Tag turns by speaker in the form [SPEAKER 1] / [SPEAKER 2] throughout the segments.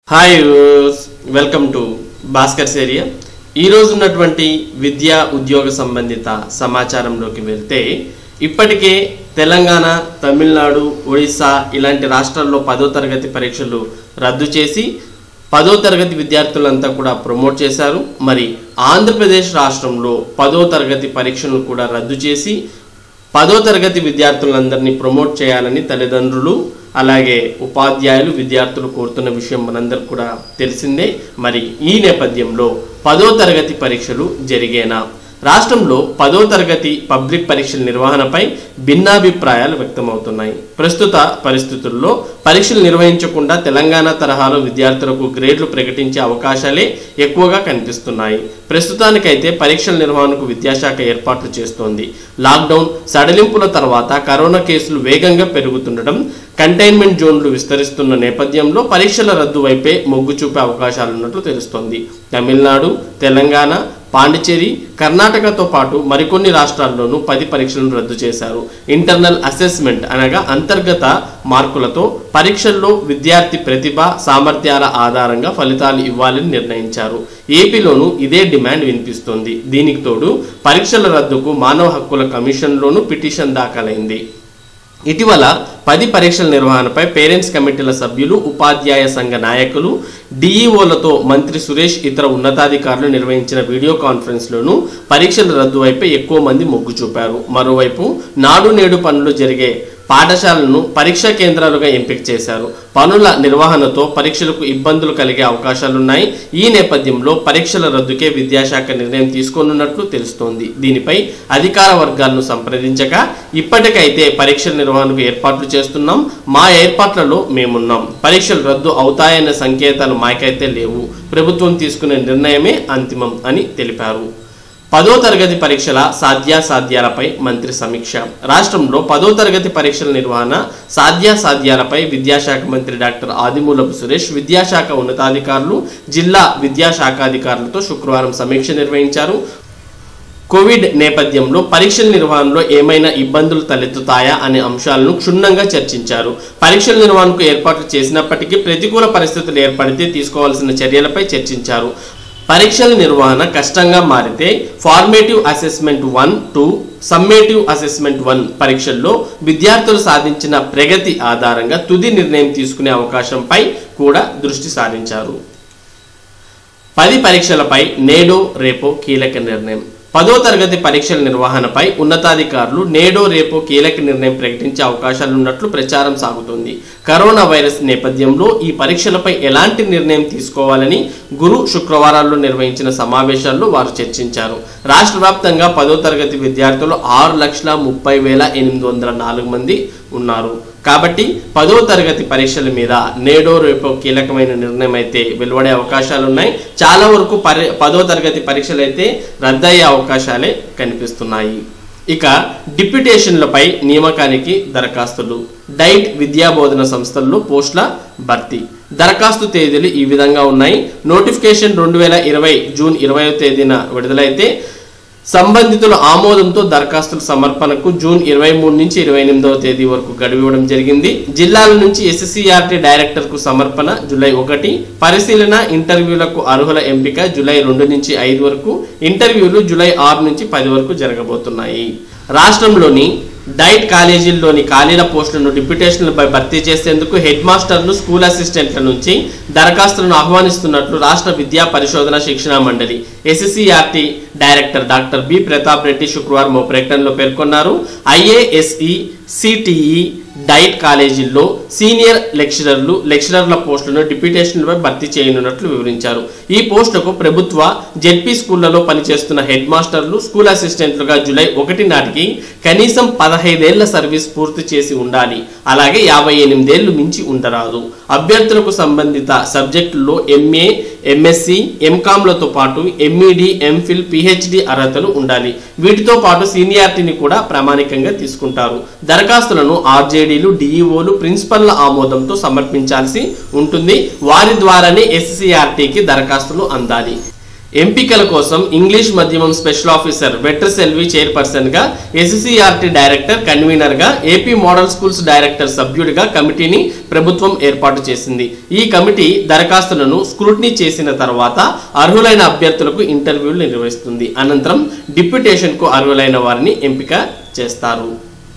[SPEAKER 1] hi welcome to Bhaskar's area ఈరోజు ఉన్నటువంటి విద్యా ఉద్యోగ సంబంధిత సమాచారంలోకి వెళ్తే ఇప్పటికే తెలంగాణ తమిళనాడు ఒడిశా ఇలాంటి రాష్ట్రాల్లో పదో తరగతి పరీక్షలు రద్దు చేసి పదో తరగతి విద్యార్థులంతా కూడా ప్రమోట్ చేశారు మరి ఆంధ్రప్రదేశ్ రాష్ట్రంలో పదో తరగతి పరీక్షలను కూడా రద్దు చేసి పదో తరగతి విద్యార్థులందరినీ ప్రమోట్ చేయాలని తల్లిదండ్రులు అలాగే ఉపాధ్యాయులు విద్యార్థులు కోరుతున్న విషయం మనందరికి కూడా తెలిసిందే మరి ఈ నేపథ్యంలో పదో తరగతి పరీక్షలు జరిగేనా రాష్ట్రంలో పదో తరగతి పబ్లిక్ పరీక్షల నిర్వహణపై భిన్నాభిప్రాయాలు వ్యక్తమవుతున్నాయి ప్రస్తుత పరిస్థితుల్లో పరీక్షలు నిర్వహించకుండా తెలంగాణ తరహాలో విద్యార్థులకు గ్రేడ్లు ప్రకటించే అవకాశాలే ఎక్కువగా కనిపిస్తున్నాయి ప్రస్తుతానికైతే పరీక్షల నిర్వహణకు విద్యాశాఖ ఏర్పాట్లు చేస్తోంది లాక్డౌన్ సడలింపుల తర్వాత కరోనా కేసులు వేగంగా పెరుగుతుండడం కంటైన్మెంట్ జోన్లు విస్తరిస్తున్న నేపథ్యంలో పరీక్షల రద్దు వైపే మొగ్గు చూపే అవకాశాలున్నట్లు తెలుస్తోంది తమిళనాడు తెలంగాణ పాండిచేరి కర్ణాటకతో పాటు మరికొన్ని రాష్ట్రాల్లోనూ పది పరీక్షలను రద్దు చేశారు ఇంటర్నల్ అసెస్మెంట్ అనగా అంతర్గత మార్కులతో పరీక్షల్లో విద్యార్థి ప్రతిభ సామర్థ్యాల ఆధారంగా ఫలితాలు ఇవ్వాలని నిర్ణయించారు ఏపీలోనూ ఇదే డిమాండ్ వినిపిస్తోంది దీనికి తోడు పరీక్షల రద్దుకు మానవ హక్కుల కమిషన్లోనూ పిటిషన్ దాఖలైంది ఇటీవల పది పరీక్షల నిర్వహణపై పేరెంట్స్ కమిటీల సభ్యులు ఉపాధ్యాయ సంఘ నాయకులు డిఈఓలతో మంత్రి సురేష్ ఇతర ఉన్నతాధికారులు నిర్వహించిన వీడియో కాన్ఫరెన్స్లోనూ పరీక్షల రద్దు వైపే ఎక్కువ మంది మొగ్గు చూపారు మరోవైపు నాడు నేడు పనులు జరిగే పాఠశాలను పరీక్షా కేంద్రాలుగా ఎంపిక చేశారు పనుల నిర్వహణతో పరీక్షలకు ఇబ్బందులు కలిగే అవకాశాలున్నాయి ఈ నేపథ్యంలో పరీక్షల రద్దుకే విద్యాశాఖ నిర్ణయం తీసుకోనున్నట్లు తెలుస్తోంది దీనిపై అధికార వర్గాలను సంప్రదించగా ఇప్పటికైతే పరీక్షల నిర్వహణకు ఏర్పాట్లు చేస్తున్నాం మా ఏర్పాట్లలో మేమున్నాం పరీక్షలు రద్దు అవుతాయన్న సంకేతాలు మాకైతే లేవు ప్రభుత్వం తీసుకునే నిర్ణయమే అంతిమం అని తెలిపారు పదో తరగతి పరీక్షల సాధ్యాసాధ్యాలపై మంత్రి సమీక్ష రాష్ట్రంలో పదో తరగతి పరీక్షల నిర్వహణ సాధ్యాసాధ్యాలపై విద్యాశాఖ మంత్రి డాక్టర్ ఆదిమూలపు సురేష్ విద్యాశాఖ ఉన్నతాధికారులు జిల్లా విద్యాశాఖాధికారులతో శుక్రవారం సమీక్ష నిర్వహించారు కోవిడ్ నేపథ్యంలో పరీక్షల నిర్వహణలో ఏమైనా ఇబ్బందులు తలెత్తుతాయా అనే అంశాలను క్షుణ్ణంగా చర్చించారు పరీక్షల నిర్వహణకు ఏర్పాట్లు చేసినప్పటికీ ప్రతికూల పరిస్థితులు ఏర్పడితే తీసుకోవాల్సిన చర్యలపై చర్చించారు పరీక్షల నిర్వహణ కష్టంగా మారితే formative assessment one two summative assessment one పరీక్షల్లో విద్యార్థులు సాధించిన ప్రగతి ఆధారంగా తుది నిర్ణయం తీసుకునే అవకాశంపై కూడా దృష్టి సారించారు పది పరీక్షలపై నేడో రేపో కీలక నిర్ణయం పదో తరగతి పరీక్షల నిర్వహణపై ఉన్నతాధికారులు నేడో రేపో కీలక నిర్ణయం ప్రకటించే అవకాశాలున్నట్లు ప్రచారం సాగుతోంది కరోనా వైరస్ నేపథ్యంలో ఈ పరీక్షలపై ఎలాంటి నిర్ణయం తీసుకోవాలని గురు శుక్రవారాల్లో నిర్వహించిన సమావేశాల్లో వారు చర్చించారు రాష్ట్ర వ్యాప్తంగా పదో తరగతి విద్యార్థులు ఆరు లక్షల ముప్పై వేల ఎనిమిది వందల నాలుగు మంది ఉన్నారు కాబట్టి పదో తరగతి పరీక్షల మీద నేడో రేపో కీలకమైన నిర్ణయం అయితే వెలువడే అవకాశాలు ఉన్నాయి చాలా వరకు పరి పదో తరగతి పరీక్షలు అయితే రద్దయ్యే అవకాశాలే కనిపిస్తున్నాయి ఇక డిప్యుటేషన్లపై నియామకానికి దరఖాస్తులు డైట్ విద్యా బోధన సంస్థల్లో పోస్టుల భర్తీ దరఖాస్తు తేదీలు ఈ విధంగా ఉన్నాయి నోటిఫికేషన్ రెండు వేల ఇరవై జూన్ ఇరవయో తేదీన విడుదలైతే సంబంధితుల ఆమోదంతో దరఖాస్తుల సమర్పణకు జూన్ ఇరవై మూడు నుంచి ఇరవై ఎనిమిదవ తేదీ వరకు గడువు ఇవ్వడం జరిగింది జిల్లాల నుంచి ఎస్ఎస్సిఆర్టీ డైరెక్టర్కు సమర్పణ జూలై ఒకటి పరిశీలన ఇంటర్వ్యూలకు అర్హుల ఎంపిక జూలై రెండు నుంచి ఐదు వరకు ఇంటర్వ్యూలు జూలై ఆరు నుంచి పది వరకు జరగబోతున్నాయి రాష్ట్రంలోని డైట్ కాలేజీల్లోని ఖాళీల పోస్టులను డిప్యుటేషన్లపై భర్తీ చేసేందుకు హెడ్ మాస్టర్లు స్కూల్ అసిస్టెంట్ల నుంచి దరఖాస్తులను ఆహ్వానిస్తున్నట్లు రాష్ట్ర విద్యా పరిశోధన శిక్షణ మండలి SCERT director doctor B Pratap Reddy శుక్రవారం ఓ ప్రకటనలో పేర్కొన్నారు ఐఏఎస్ఈ సిటిఈ డైట్ కాలేజీల్లో సీనియర్ లెక్చరర్లు లెక్చరర్ల పోస్టులను డిప్యూటేషన్లపై భర్తీ చేయనున్నట్లు వివరించారు ఈ పోస్టులకు ప్రభుత్వ జెడ్పీ స్కూళ్లలో పనిచేస్తున్న హెడ్ మాస్టర్లు స్కూల్ అసిస్టెంట్లుగా జూలై ఒకటి నాటికి కనీసం పదహైదేళ్ల సర్వీస్ పూర్తి చేసి ఉండాలి అలాగే యాభై ఎనిమిదేళ్లు మించి ఉండరాదు అభ్యర్థులకు సంబంధిత సబ్జెక్టుల్లో ఎంఏ ఎంఎస్సి ఎంకామ్లతో పాటు ఎంఈడి ఎంఫిల్ పిహెచ్డి అర్హతలు ఉండాలి వీటితో పాటు సీనియారిటీని కూడా ప్రామాణికంగా తీసుకుంటారు దరఖాస్తులను ఆర్జేడీలు డిఈఓలు ప్రిన్సిపల్ల ఆమోదంతో సమర్పించాల్సి ఉంటుంది వారి ద్వారానే ఎస్సీఆర్టీకి దరఖాస్తులు అందాలి ఎంపికల కోసం ఇంగ్లీష్ మాధ్యమం స్పెషల్ ఆఫీసర్ వెట్రసెల్వి చైర్పర్సన్ గా ఎస్సీఆర్టీ డైరెక్టర్ కన్వీనర్ గా ఏపీ మోడల్ స్కూల్స్ డైరెక్టర్ సభ్యుడిగా కమిటీని ప్రభుత్వం ఏర్పాటు చేసింది ఈ కమిటీ దరఖాస్తులను స్క్రూటినీ చేసిన తర్వాత అర్హులైన అభ్యర్థులకు ఇంటర్వ్యూలు నిర్వహిస్తుంది అనంతరం డిప్యుటేషన్ కు అర్హులైన వారిని ఎంపిక చేస్తారు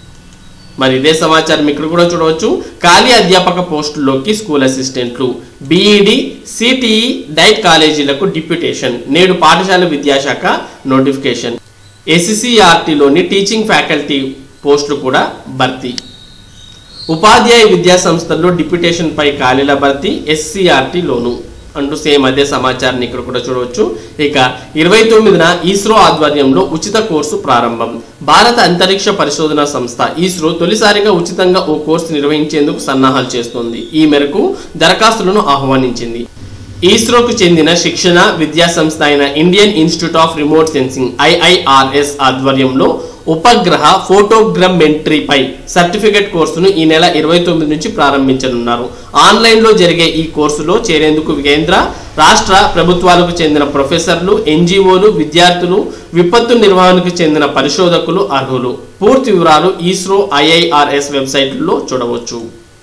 [SPEAKER 1] మరి ఇదే సమాచారం ఇక్కడ కూడా చూడవచ్చు ఖాళీ అధ్యాపక పోస్టుల్లోకి స్కూల్ అసిస్టెంట్లు బీఈడి సిటిఈ డైట్ కాలేజీలకు డిప్యుటేషన్ నేడు పాఠశాల విద్యాశాఖ నోటిఫికేషన్ ఎస్సీఆర్టీలోని టీచింగ్ ఫ్యాకల్టీ పోస్టులు కూడా భర్తీ ఉపాధ్యాయ విద్యా సంస్థల్లో డిప్యుటేషన్ పై ఖాళీల భర్తీ ఎస్సీఆర్టీ లోను అంటూ సేమ్ అదే సమాచారాన్ని ఇక్కడ కూడా చూడవచ్చు ఇక ఇరవై తొమ్మిదిన ఇస్రో ఆధ్వర్యంలో ఉచిత కోర్సు ప్రారంభం భారత అంతరిక్ష పరిశోధన సంస్థ ఇస్రో తొలిసారిగా ఉచితంగా ఓ కోర్సు నిర్వహించేందుకు సన్నాహాలు చేస్తోంది ఈ మేరకు దరఖాస్తులను ఆహ్వానించింది ఇస్రోకు చెందిన శిక్షణ విద్యా సంస్థ అయిన Indian Institute of Remote Sensing IIRS ఆధ్వర్యంలో ఉపగ్రహ ఫోటోగ్రమెంట్రీపై సర్టిఫికెట్ కోర్సును ఈ నెల ఇరవై తొమ్మిది నుంచి ప్రారంభించనున్నారు ఆన్లైన్లో జరిగే ఈ కోర్సులో చేరేందుకు కేంద్ర రాష్ట్ర ప్రభుత్వాలకు చెందిన ప్రొఫెసర్లు ఎన్జిఓలు విద్యార్థులు విపత్తు నిర్వహణకు చెందిన పరిశోధకులు అర్హులు పూర్తి వివరాలు ఇస్రో ఐఐఆర్ఎస్ వెబ్సైట్లో చూడవచ్చు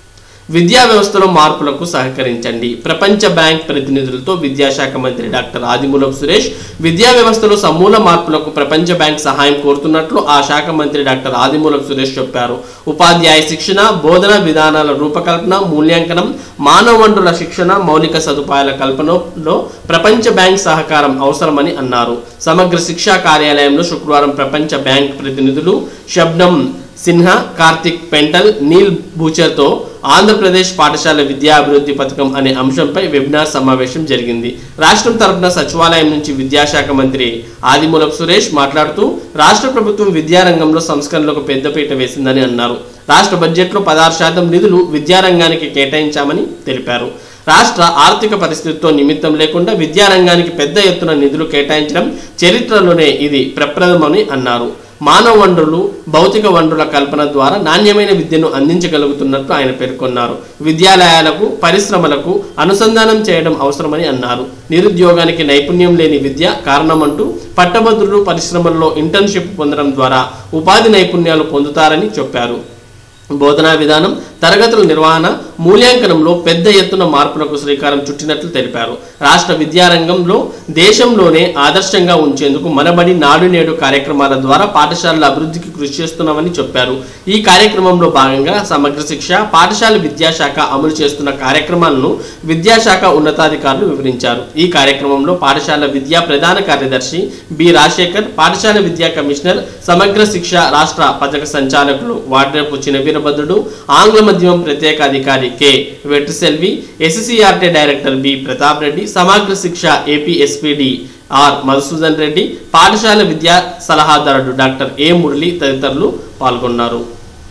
[SPEAKER 1] విద్యా వ్యవస్థలో మార్పులకు సహకరించండి ప్రపంచ బ్యాంక్ ప్రతినిధులతో విద్యాశాఖ మంత్రి డాక్టర్ ఆదిమూలపు సురేష్ విద్యా వ్యవస్థలో సమూల మార్పులకు ప్రపంచ బ్యాంక్ సహాయం కోరుతున్నట్లు ఆ శాఖ మంత్రి డాక్టర్ ఆదిమూలపు సురేష్ చెప్పారు ఉపాధ్యాయ శిక్షణ బోధన విధానాల రూపకల్పన మూల్యాంకనం మానవ వనరుల శిక్షణ మౌలిక సదుపాయాల కల్పనలో ప్రపంచ బ్యాంక్ సహకారం అవసరమని అన్నారు సమగ్ర శిక్షా కార్యాలయంలో శుక్రవారం ప్రపంచ బ్యాంక్ ప్రతినిధులు షబ్నం సిన్హా కార్తిక్ పెంటల్ నీల్ బూచర్తో ఆంధ్రప్రదేశ్ పాఠశాల విద్యా అభివృద్ధి పథకం అనే అంశంపై వెబినార్ సమావేశం జరిగింది రాష్ట్రం తరపున సచివాలయం నుంచి విద్యాశాఖ మంత్రి ఆదిమూలపు సురేష్ మాట్లాడుతూ రాష్ట్ర ప్రభుత్వం విద్యారంగంలో సంస్కరణలకు పెద్దపీట వేసిందని అన్నారు రాష్ట్ర బడ్జెట్లో పదహారు శాతం నిధులు విద్యారంగానికి కేటాయించామని తెలిపారు రాష్ట్ర ఆర్థిక పరిస్థితితో నిమిత్తం లేకుండా విద్యారంగానికి పెద్ద ఎత్తున నిధులు కేటాయించడం చరిత్రలోనే ఇది ప్రప్రథమని అన్నారు మానవ వనరులు భౌతిక వనరుల కల్పన ద్వారా నాణ్యమైన విద్యను అందించగలుగుతున్నట్లు ఆయన పేర్కొన్నారు విద్యాలయాలకు పరిశ్రమలకు అనుసంధానం చేయడం అవసరమని అన్నారు నిరుద్యోగానికి నైపుణ్యం లేని విద్య కారణమంటూ పట్టభద్రులు పరిశ్రమల్లో ఇంటర్న్షిప్ పొందడం ద్వారా ఉపాధి నైపుణ్యాలు పొందుతారని చెప్పారు బోధనా విధానం తరగతుల నిర్వహణ మూల్యాంకనంలో పెద్ద ఎత్తున మార్పులకు శ్రీకారం చుట్టినట్లు తెలిపారు రాష్ట్ర విద్యారంగంలో దేశంలోనే ఆదర్శంగా ఉంచేందుకు మనబడి నాడు నేడు కార్యక్రమాల ద్వారా పాఠశాలల అభివృద్ధికి కృషి చేస్తున్నామని చెప్పారు ఈ కార్యక్రమంలో భాగంగా సమగ్ర శిక్ష పాఠశాల విద్యాశాఖ అమలు చేస్తున్న కార్యక్రమాలను విద్యాశాఖ ఉన్నతాధికారులు వివరించారు ఈ కార్యక్రమంలో పాఠశాల విద్యా ప్రధాన కార్యదర్శి బి రాజశేఖర్ పాఠశాల విద్యా కమిషనర్ సమగ్ర శిక్ష రాష్ట్ర పథక సంచాలకులు వాడ్రేపు చిన వీరభద్రుడు ఆంగ్ల మాధ్యమం ప్రత్యేక అధికారి K Vetriselvi SCERT director B Pratap Reddy Samagra Shiksha AP SPD R Madhusudan Reddy పాఠశాల విద్యా సలహాదారుడు డాక్టర్ ఏ మురళి తదితరులు పాల్గొన్నారు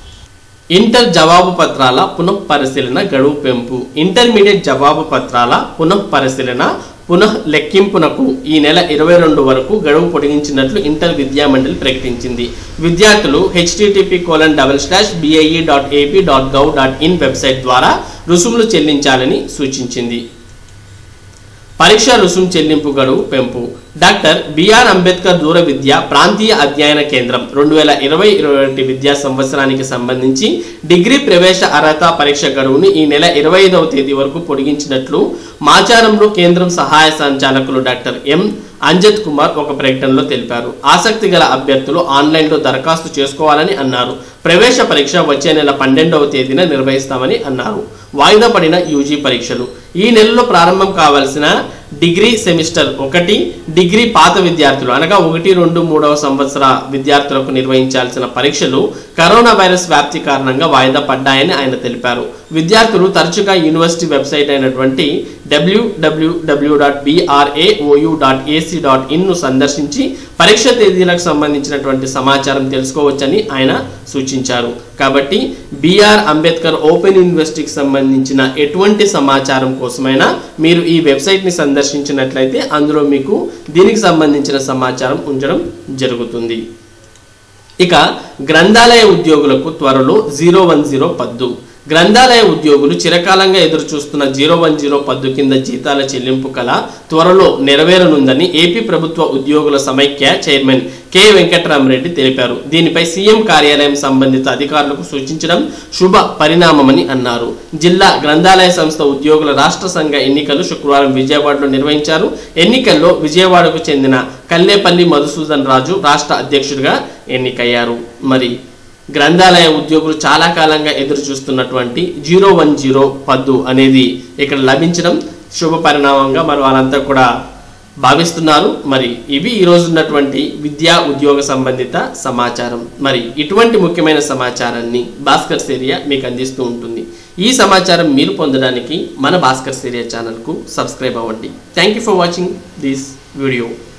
[SPEAKER 1] ఇంటర్ జవాబు పత్రాల పునఃపరిశీలన గడువు పెంపు ఇంటర్మీడియట్ జవాబు పత్రాల పునఃపరిశీలన పునః లెక్కింపునకు ఈ నెల ఇరవై రెండు వరకు గడువు పొడిగించినట్లు ఇంటర్ విద్యా మండలి ప్రకటించింది విద్యార్థులు HTTP colon double slash BIE dot AP dot gov dot in website ద్వారా రుసుములు చెల్లించాలని సూచించింది పరీక్ష రుసుము చెల్లింపు గడువు పెంపు డాక్టర్ బిఆర్ అంబేద్కర్ దూర విద్య ప్రాంతీయ అధ్యయన కేంద్రం రెండు వేల ఇరవై ఇరవై ఒకటి విద్యా సంవత్సరానికి సంబంధించి డిగ్రీ ప్రవేశ అర్హత పరీక్ష గడువును ఈ నెల ఇరవై ఐదవ తేదీ వరకు పొడిగించినట్లు మాచారంలో కేంద్రం సహాయ సంచాలకులు డాక్టర్ ఎం అంజద్ కుమార్ ఒక ప్రకటనలో తెలిపారు ఆసక్తి గల అభ్యర్థులు ఆన్లైన్లో దరఖాస్తు చేసుకోవాలని అన్నారు ప్రవేశ పరీక్ష వచ్చే నెల పన్నెండవ తేదీన నిర్వహిస్తామని అన్నారు వాయిదా పడిన యూజీ పరీక్షలు ఈ నెలలో ప్రారంభం కావాల్సిన డిగ్రీ సెమిస్టర్ ఒకటి డిగ్రీ పాత విద్యార్థులు అనగా ఒకటి రెండు మూడవ సంవత్సర విద్యార్థులకు నిర్వహించాల్సిన పరీక్షలు కరోనా వైరస్ వ్యాప్తి కారణంగా వాయిదా పడ్డాయని ఆయన తెలిపారు విద్యార్థులు తరచుగా యూనివర్సిటీ వెబ్సైట్ అయినటువంటి WWW dot BRAOU dot AC dot ఇన్ను సందర్శించి పరీక్ష తేదీలకు సంబంధించినటువంటి సమాచారం తెలుసుకోవచ్చని ఆయన సూచించారు కాబట్టి బిఆర్ అంబేద్కర్ ఓపెన్ యూనివర్సిటీకి సంబంధించిన ఎటువంటి సమాచారం కోసమైనా మీరు ఈ వెబ్సైట్ని సందర్శించినట్లయితే అందులో మీకు దీనికి సంబంధించిన సమాచారం ఉంచడం జరుగుతుంది ఇక గ్రంథాలయ ఉద్యోగులకు త్వరలో జీరో వన్ జీరో పద్దు గ్రంథాలయ ఉద్యోగులు చిరకాలంగా ఎదురు చూస్తున్న జీరో వన్ జీరో పద్దు కింద జీతాల చెల్లింపు కల త్వరలో నెరవేరనుందని ఏపీ ప్రభుత్వ ఉద్యోగుల సమైక్య చైర్మన్ కె వెంకట్రామరెడ్డి తెలిపారు దీనిపై సీఎం కార్యాలయం సంబంధిత అధికారులకు సూచించడం శుభ పరిణామమని అన్నారు జిల్లా గ్రంథాలయ సంస్థ ఉద్యోగుల రాష్ట్ర సంఘ ఎన్నికలు శుక్రవారం విజయవాడలో నిర్వహించారు ఎన్నికల్లో విజయవాడకు చెందిన కల్లేపల్లి మధుసూదన్ రాజు రాష్ట్ర అధ్యక్షుడిగా ఎన్నికయ్యారు మరి గ్రంథాలయ ఉద్యోగులు చాలా కాలంగా ఎదురు చూస్తున్నటువంటి జీరో వన్ జీరో పద్దు అనేది ఇక్కడ లభించడం శుభ పరిణామంగా మరి వాళ్ళంతా కూడా భావిస్తున్నారు మరి ఇవి ఈ రోజు ఉన్నటువంటి విద్యా ఉద్యోగ సంబంధిత సమాచారం మరి ఇటువంటి ముఖ్యమైన సమాచారాన్ని భాస్కర్ సేరియా మీకు అందిస్తూ ఉంటుంది ఈ సమాచారం మీరు పొందడానికి మన భాస్కర్ సేరియా ఛానల్కు సబ్స్క్రైబ్ అవ్వండి thank you for watching this video